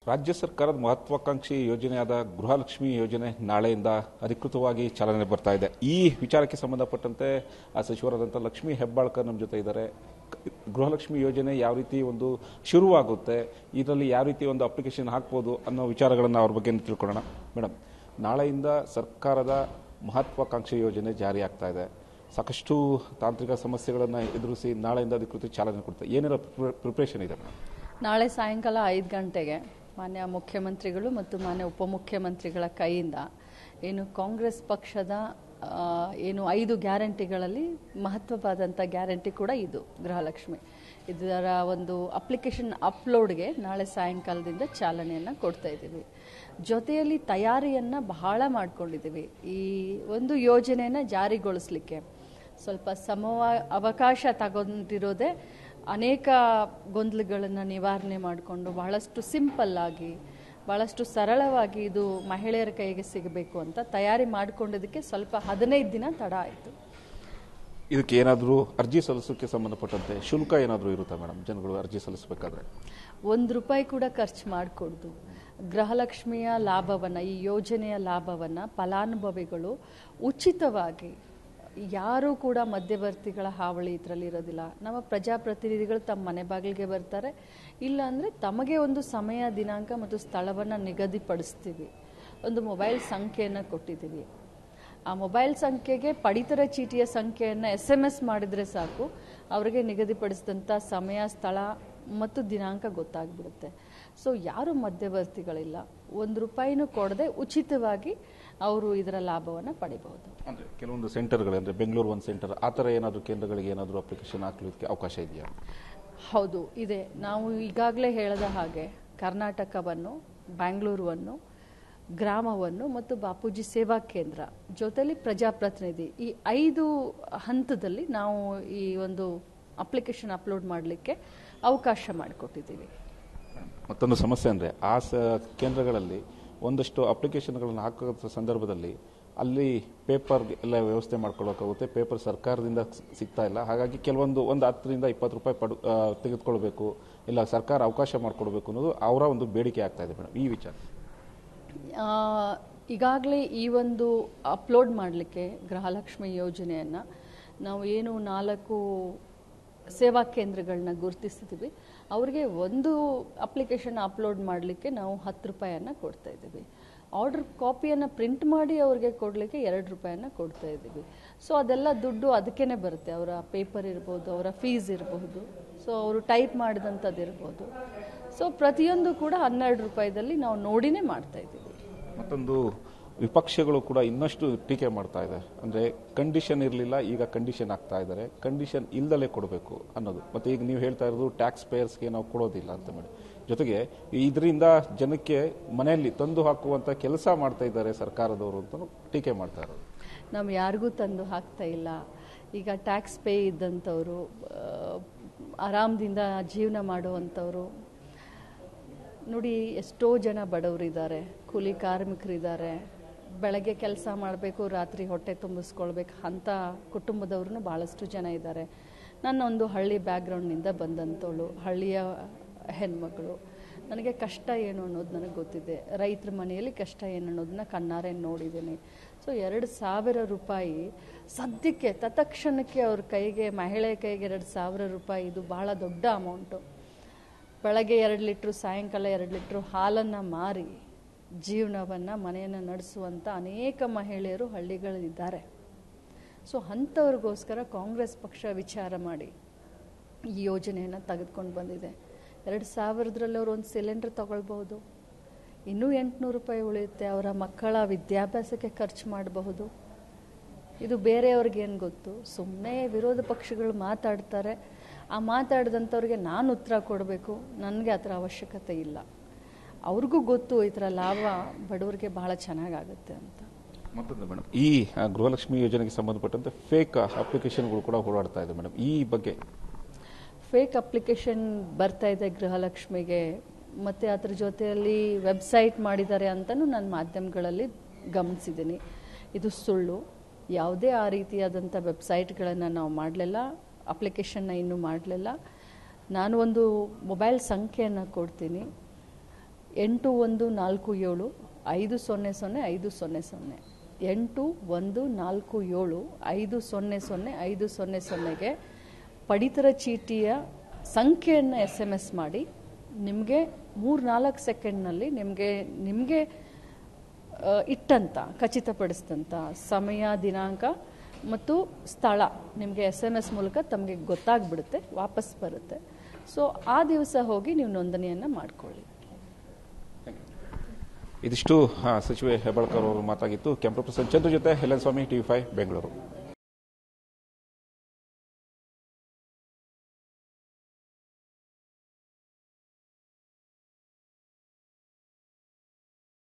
ರಾಜ್ಯ ಸರ್ಕಾರದ ಮಹತ್ವಾಕಾಂಕ್ಷಿ ಯೋಜನೆಯಾದ ಗೃಹಲಕ್ಷ್ಮಿ ಯೋಜನೆ ನಾಳೆಯಿಂದ ಅಧಿಕೃತವಾಗಿ ಚಾಲನೆ ಬರ್ತಾ ಇದೆ ಈ ವಿಚಾರಕ್ಕೆ ಸಂಬಂಧಪಟ್ಟಂತೆ ಆ ಸಚಿವರಾದಂಥ ಲಕ್ಷ್ಮೀ ಹೆಬ್ಬಾಳ್ಕರ್ ನಮ್ಮ ಜೊತೆ ಇದ್ದಾರೆ ಗೃಹಲಕ್ಷ್ಮಿ ಯೋಜನೆ ಯಾವ ರೀತಿ ಒಂದು ಶುರುವಾಗುತ್ತೆ ಇದರಲ್ಲಿ ಯಾವ ರೀತಿ ಒಂದು ಅಪ್ಲಿಕೇಶನ್ ಹಾಕ್ಬೋದು ಅನ್ನೋ ವಿಚಾರಗಳನ್ನು ಅವ್ರ ಬಗ್ಗೆ ತಿಳ್ಕೊಳ್ಳೋಣ ಮೇಡಮ್ ನಾಳೆಯಿಂದ ಸರ್ಕಾರದ ಮಹತ್ವಾಕಾಂಕ್ಷಿ ಯೋಜನೆ ಜಾರಿ ಆಗ್ತಾ ಇದೆ ಸಾಕಷ್ಟು ತಾಂತ್ರಿಕ ಸಮಸ್ಯೆಗಳನ್ನು ಎದುರಿಸಿ ನಾಳೆಯಿಂದ ಅಧಿಕೃತ ಚಾಲನೆ ಕೊಡ್ತಾರೆ ಏನೆಲ್ಲ ಪ್ರಿಪ್ರೇಷನ್ ಇದೆ ಮೇಡಮ್ ನಾಳೆ ಸಾಯಂಕಾಲ ಐದು ಗಂಟೆಗೆ ಮಾನ್ಯ ಮುಖ್ಯಮಂತ್ರಿಗಳು ಮತ್ತು ಮಾನ್ಯ ಉಪಮುಖ್ಯಮಂತ್ರಿಗಳ ಕೈಯಿಂದ ಏನು ಕಾಂಗ್ರೆಸ್ ಪಕ್ಷದ ಆ, ಏನು ಐದು ಗ್ಯಾರಂಟಿಗಳಲ್ಲಿ ಮಹತ್ವವಾದಂಥ ಗ್ಯಾರಂಟಿ ಕೂಡ ಇದು ಗೃಹಲಕ್ಷ್ಮಿ ಇದರ ಒಂದು ಅಪ್ಲಿಕೇಶನ್ ಅಪ್ಲೋಡ್ಗೆ ನಾಳೆ ಸಾಯಂಕಾಲದಿಂದ ಚಾಲನೆಯನ್ನು ಕೊಡ್ತಾ ಇದ್ದೀವಿ ಜೊತೆಯಲ್ಲಿ ತಯಾರಿಯನ್ನು ಬಹಳ ಮಾಡ್ಕೊಂಡಿದ್ದೀವಿ ಈ ಒಂದು ಯೋಜನೆಯನ್ನು ಜಾರಿಗೊಳಿಸ್ಲಿಕ್ಕೆ ಸ್ವಲ್ಪ ಸಮವ ಅವಕಾಶ ತಗೊಂಡಿರೋದೇ ಅನೇಕ ಗೊಂದಲಗಳನ್ನು ನಿವಾರಣೆ ಮಾಡಿಕೊಂಡು ಬಹಳಷ್ಟು ಸಿಂಪಲ್ ಆಗಿ ಬಹಳಷ್ಟು ಸರಳವಾಗಿ ಇದು ಮಹಿಳೆಯರ ಕೈಗೆ ಸಿಗಬೇಕು ಅಂತ ತಯಾರಿ ಮಾಡಿಕೊಂಡಿದ್ದಕ್ಕೆ ಸ್ವಲ್ಪ ಹದಿನೈದು ದಿನ ತಡ ಆಯಿತು ಇದಕ್ಕೆ ಏನಾದರೂ ಅರ್ಜಿ ಸಲ್ಲಿಸೋಕ್ಕೆ ಸಂಬಂಧಪಟ್ಟಂತೆ ಶುಲ್ಕ ಏನಾದರೂ ಇರುತ್ತಾ ಮೇಡಮ್ ಜನಗಳು ಅರ್ಜಿ ಸಲ್ಲಿಸಬೇಕಾದ್ರೆ ಒಂದು ರೂಪಾಯಿ ಕೂಡ ಖರ್ಚು ಮಾಡಿಕೊಡ್ದು ಗೃಹಲಕ್ಷ್ಮಿಯ ಲಾಭವನ್ನು ಈ ಯೋಜನೆಯ ಲಾಭವನ್ನು ಫಲಾನುಭವಿಗಳು ಉಚಿತವಾಗಿ ಯಾರೂ ಕೂಡ ಮಧ್ಯವರ್ತಿಗಳ ಹಾವಳಿ ಇದರಲ್ಲಿ ಇರೋದಿಲ್ಲ ನಮ್ಮ ಪ್ರಜಾಪ್ರತಿನಿಧಿಗಳು ತಮ್ಮ ಮನೆ ಬಾಗಿಲಿಗೆ ಬರ್ತಾರೆ ಇಲ್ಲ ಅಂದರೆ ತಮಗೆ ಒಂದು ಸಮಯ ದಿನಾಂಕ ಮತ್ತು ಸ್ಥಳವನ್ನು ನಿಗದಿಪಡಿಸ್ತೀವಿ ಒಂದು ಮೊಬೈಲ್ ಸಂಖ್ಯೆಯನ್ನು ಕೊಟ್ಟಿದ್ದೀವಿ ಆ ಮೊಬೈಲ್ ಸಂಖ್ಯೆಗೆ ಪಡಿತರ ಚೀಟಿಯ ಸಂಖ್ಯೆಯನ್ನು ಎಸ್ ಎಮ್ ಎಸ್ ಮಾಡಿದರೆ ಸಾಕು ಅವರಿಗೆ ನಿಗದಿಪಡಿಸಿದಂಥ ಸಮಯ ಸ್ಥಳ ಮತ್ತು ದಿನಾಂಕ ಗೊತ್ತಾಗ್ಬಿಡುತ್ತೆ ಸೊ ಯಾರು ಮಧ್ಯವರ್ತಿಗಳಿಲ್ಲ ಒಂದು ರೂಪಾಯಿನೂ ಕೊಡದೆ ಉಚಿತವಾಗಿ ಅವರು ಇದರ ಲಾಭವನ್ನು ಪಡಿಬಹುದು ಅಂದರೆ ಕೆಲವೊಂದು ಸೆಂಟರ್ಗಳು ಅಂದರೆ ಬೆಂಗಳೂರು ಒಂದು ಸೆಂಟರ್ ಆ ಥರ ಏನಾದರೂ ಕೇಂದ್ರಗಳಿಗೆ ಏನಾದರೂ ಅಪ್ಲಿಕೇಶನ್ ಹಾಕ್ಲಿಕ್ಕೆ ಅವಕಾಶ ಇದೆಯಾ ಹೌದು ಇದೆ ನಾವು ಈಗಾಗಲೇ ಹೇಳಿದ ಹಾಗೆ ಕರ್ನಾಟಕವನ್ನು ಬ್ಯಾಂಗ್ಳೂರುವನ್ನು ಗ್ರಾಮವನ್ನು ಮತ್ತು ಬಾಪೂಜಿ ಸೇವಾ ಕೇಂದ್ರ ಜೊತೆಲಿ ಪ್ರಜಾಪ್ರತಿನಿಧಿ ಈ ಐದು ಹಂತದಲ್ಲಿ ನಾವು ಈ ಒಂದು ಅಪ್ಲಿಕೇಶನ್ ಅಪ್ಲೋಡ್ ಮಾಡಲಿಕ್ಕೆ ಅವಕಾಶ ಮಾಡಿಕೊಟ್ಟಿದ್ದೀವಿ ಮತ್ತೊಂದು ಸಮಸ್ಯೆ ಅಂದರೆ ಆ ಸ ಕೇಂದ್ರಗಳಲ್ಲಿ ಒಂದಷ್ಟು ಅಪ್ಲಿಕೇಶನ್ಗಳನ್ನು ಹಾಕೋ ಸಂದರ್ಭದಲ್ಲಿ ಅಲ್ಲಿ ಪೇಪರ್ ಎಲ್ಲ ವ್ಯವಸ್ಥೆ ಮಾಡ್ಕೊಳ್ಬೇಕಾಗುತ್ತೆ ಪೇಪರ್ ಸರ್ಕಾರದಿಂದ ಸಿ- ಸಿಗ್ತಾ ಇಲ್ಲ ಹಾಗಾಗಿ ಕೆಲವೊಂದು ಒಂದು ಹತ್ತರಿಂದ ಇಪ್ಪತ್ತು ರೂಪಾಯಿ ಪಡು ಆ, ತೆಗೆದುಕೊಳ್ಬೇಕು ಇಲ್ಲ ಸರ್ಕಾರ ಅವಕಾಶ ಮಾಡಿಕೊಡ್ಬೇಕು ಅನ್ನೋದು ಅವರ ಒಂದು ಬೇಡಿಕೆ ಆಗ್ತಾ ಇದೆ ಮೇಡಮ್ ಈ ವಿಚಾರ ಈಗಾಗಲೇ ಈ ಒಂದು ಅಪ್ಲೋಡ್ ಮಾಡಲಿಕ್ಕೆ ಗೃಹಲಕ್ಷ್ಮಿ ಯೋಜನೆಯನ್ನು ನಾವು ಏನು ನಾಲ್ಕು ಸೇವಾ ಕೇಂದ್ರಗಳನ್ನ ಗುರುತಿಸಿದ್ದೀವಿ ಅವರಿಗೆ ಒಂದು ಅಪ್ಲಿಕೇಶನ್ ಅಪ್ಲೋಡ್ ಮಾಡಲಿಕ್ಕೆ ನಾವು ಹತ್ತು ರೂಪಾಯಿಯನ್ನು ಕೊಡ್ತಾ ಇದ್ದೀವಿ ಆರ್ಡರ್ ಕಾಪಿಯನ್ನು ಪ್ರಿಂಟ್ ಮಾಡಿ ಅವ್ರಿಗೆ ಕೊಡಲಿಕ್ಕೆ ಎರಡು ರೂಪಾಯಿಯನ್ನು ಕೊಡ್ತಾ ಇದ್ದೀವಿ ಸೊ ಅದೆಲ್ಲ ದುಡ್ಡು ಅದಕ್ಕೇ ಬರುತ್ತೆ ಅವರ ಪೇಪರ್ ಇರ್ಬೋದು ಅವರ ಫೀಸ್ ಇರಬಹುದು ಸೊ ಅವರು ಟೈಪ್ ಮಾಡಿದಂಥದ್ದು ಇರ್ಬೋದು ಸೊ ಪ್ರತಿಯೊಂದು ಕೂಡ ಹನ್ನೆರಡು ರೂಪಾಯಿದಲ್ಲಿ ನಾವು ನೋಡಿನೇ ಮಾಡ್ತಾ ಇದ್ದೀವಿ ಮತ್ತೊಂದು ವಿಪಕ್ಷಗಳು ಕೂಡ ಇನ್ನಷ್ಟು ಟೀಕೆ ಮಾಡ್ತಾ ಇದೆ ಅಂದರೆ ಕಂಡೀಷನ್ ಇರಲಿಲ್ಲ ಈಗ ಕಂಡೀಷನ್ ಆಗ್ತಾ ಇದ್ದಾರೆ ಕಂಡೀಷನ್ ಇಲ್ದಲೇ ಕೊಡಬೇಕು ಅನ್ನೋದು ಮತ್ತೆ ಈಗ ನೀವು ಹೇಳ್ತಾ ಇರೋದು ಟ್ಯಾಕ್ಸ್ ಪೇಯರ್ಸ್ಗೆ ನಾವು ಕೊಡೋದಿಲ್ಲ ಅಂತ ಮಾಡಿ ಜೊತೆಗೆ ಇದರಿಂದ ಜನಕ್ಕೆ ಮನೆಯಲ್ಲಿ ತಂದು ಹಾಕುವಂತ ಕೆಲಸ ಮಾಡ್ತಾ ಇದ್ದಾರೆ ಸರ್ಕಾರದವರು ಅಂತ ಟೀಕೆ ಮಾಡ್ತಾ ಇರೋದು ನಾವು ಯಾರಿಗೂ ತಂದು ಹಾಕ್ತಾ ಇಲ್ಲ ಈಗ ಟ್ಯಾಕ್ಸ್ ಪೇ ಇದ್ದಂಥವ್ರು ಆ, ಆರಾಮದಿಂದ ಜೀವನ ಮಾಡುವಂಥವ್ರು ನೋಡಿ ಎಷ್ಟೋ ಜನ ಬಡವರಿದ್ದಾರೆ ಕೂಲಿ ಕಾರ್ಮಿಕರಿದ್ದಾರೆ ಬೆಳಗ್ಗೆ ಕೆಲಸ ಮಾಡಬೇಕು ರಾತ್ರಿ ಹೊಟ್ಟೆ ತುಂಬಿಸ್ಕೊಳ್ಬೇಕು ಅಂಥ ಕುಟುಂಬದವ್ರೂ ಭಾಳಷ್ಟು ಜನ ಇದ್ದಾರೆ ನನ್ನ ಒಂದು ಹಳ್ಳಿ ಬ್ಯಾಕ್ಗ್ರೌಂಡ್ನಿಂದ ಬಂದಂಥವಳು ಹಳ್ಳಿಯ ಹೆಣ್ಮಗಳು ನನಗೆ ಕಷ್ಟ ಏನು ಅನ್ನೋದು ನನಗೆ ಗೊತ್ತಿದೆ ರೈತರ ಮನೆಯಲ್ಲಿ ಕಷ್ಟ ಏನು ಅನ್ನೋದನ್ನ ಕಣ್ಣಾರೆ ನೋಡಿದ್ದೀನಿ ಸೊ ಎರಡು ಸಾವಿರ ರೂಪಾಯಿ ಸದ್ಯಕ್ಕೆ ತತ್ಕ್ಷಣಕ್ಕೆ ಅವ್ರ ಕೈಗೆ ಮಹಿಳೆ ಕೈಗೆ ಎರಡು ಸಾವಿರ ರೂಪಾಯಿ ಇದು ಬಹಳ ದೊಡ್ಡ ಅಮೌಂಟು ಬೆಳಗ್ಗೆ ಎರಡು ಲೀಟ್ರು ಸಾಯಂಕಾಲ ಎರಡು ಲೀಟ್ರು ಹಾಲನ್ನು ಮಾರಿ ಜೀವನವನ್ನು ಮನೆಯನ್ನು ನಡೆಸುವಂಥ ಅನೇಕ ಮಹಿಳೆಯರು ಹಳ್ಳಿಗಳಲ್ಲಿದ್ದಾರೆ ಸೊ ಅಂಥವ್ರಿಗೋಸ್ಕರ ಕಾಂಗ್ರೆಸ್ ಪಕ್ಷ ವಿಚಾರ ಮಾಡಿ ಈ ಯೋಜನೆಯನ್ನು ತೆಗೆದುಕೊಂಡು ಬಂದಿದೆ ಎರಡು ಸಾವಿರದ್ರಲ್ಲಿ ಅವರು ಒಂದು ಸಿಲಿಂಡರ್ ತಗೊಳ್ಬಹುದು ಇನ್ನೂ ಎಂಟುನೂರು ರೂಪಾಯಿ ಉಳಿಯುತ್ತೆ ಅವರ ಮಕ್ಕಳ ವಿದ್ಯಾಭ್ಯಾಸಕ್ಕೆ ಖರ್ಚು ಮಾಡಬಹುದು ಇದು ಬೇರೆಯವ್ರಿಗೆ ಏನು ಗೊತ್ತು ಸುಮ್ಮನೆ ವಿರೋಧ ಪಕ್ಷಗಳು ಮಾತಾಡ್ತಾರೆ ಆ ಮಾತಾಡಿದಂಥವ್ರಿಗೆ ನಾನು ಉತ್ತರ ಕೊಡಬೇಕು ನನಗೆ ಆ ಥರ ಅವಶ್ಯಕತೆ ಇಲ್ಲ ಅವ್ರಿಗೂ ಗೊತ್ತು ಈ ಥರ ಲಾಭ ಬಡವರಿಗೆ ಬಹಳ ಚೆನ್ನಾಗಾಗುತ್ತೆ ಅಂತ ಮತ್ತೊಂದು ಮೇಡಮ್ ಈ ಆ, ಗೃಹಲಕ್ಷ್ಮಿ ಯೋಜನೆಗೆ ಸಂಬಂಧಪಟ್ಟಂತೆ ಫೇಕ್ ಅಪ್ಲಿಕೇಶನ್ಗಳು ಕೂಡ ಓಡಾಡ್ತಾ ಇದೆ ಮೇಡಮ್ ಈ ಬಗ್ಗೆ ಫೇಕ್ ಅಪ್ಲಿಕೇಶನ್ ಬರ್ತಾ ಇದೆ ಗೃಹಲಕ್ಷ್ಮಿಗೆ ಮತ್ತು ಅದ್ರ ಜೊತೆಯಲ್ಲಿ ವೆಬ್ಸೈಟ್ ಮಾಡಿದ್ದಾರೆ ಅಂತಲೂ ನಾನು ಮಾಧ್ಯಮಗಳಲ್ಲಿ ಗಮನಿಸಿದ್ದೀನಿ ಇದು ಸುಳ್ಳು ಯಾವುದೇ ಆ ರೀತಿಯಾದಂಥ ವೆಬ್ಸೈಟ್ಗಳನ್ನು ನಾವು ಮಾಡಲಿಲ್ಲ ಅಪ್ಲಿಕೇಶನ್ನ ಇನ್ನೂ ಮಾಡಲಿಲ್ಲ ನಾನು ಒಂದು ಮೊಬೈಲ್ ಸಂಖ್ಯೆಯನ್ನು ಕೊಡ್ತೀನಿ ಎಂಟು ಒಂದು ನಾಲ್ಕು ಏಳು ಐದು ಸೊನ್ನೆ ಸೊನ್ನೆ ಐದು ಸೊನ್ನೆ ಸೊನ್ನೆ ಎಂಟು ಒಂದು ನಾಲ್ಕು ಏಳು ಐದು ಸೊನ್ನೆ ಸೊನ್ನೆ ಐದು ಸೊನ್ನೆ ಸೊನ್ನೆಗೆ ಪಡಿತರ ಚೀಟಿಯ ಸಂಖ್ಯೆಯನ್ನು ಎಸ್ ಎಮ್ ಎಸ್ ಮಾಡಿ ನಿಮಗೆ ಮೂರು ನಾಲ್ಕು ಸೆಕೆಂಡ್ನಲ್ಲಿ ನಿಮಗೆ ನಿಮಗೆ ಆ, ಇಟ್ಟಂತ ಖಚಿತಪಡಿಸಿದಂಥ ಸಮಯ ದಿನಾಂಕ ಮತ್ತು ಸ್ಥಳ ನಿಮಗೆ ಎಸ್ ಎಮ್ ಎಸ್ ಮೂಲಕ ತಮಗೆ ಗೊತ್ತಾಗ್ಬಿಡುತ್ತೆ ವಾಪಸ್ ಬರುತ್ತೆ ಸೊ ಆ ದಿವಸ ಹೋಗಿ ನೀವು ನೋಂದಣಿಯನ್ನು ಮಾಡ್ಕೊಳ್ಳಿ ಇದಿಷ್ಟು ಆ, ಸಚಿವೆ ಹೆಬ್ಬಾಳ್ಕರ್ ಅವರು ಮಾತಾಗಿತ್ತು ಕ್ಯಾಮ್ರಾ ಪರ್ಸನ್ ಚಂದ್ರ ಜೊತೆ Helen Swamy TV five Bengaluru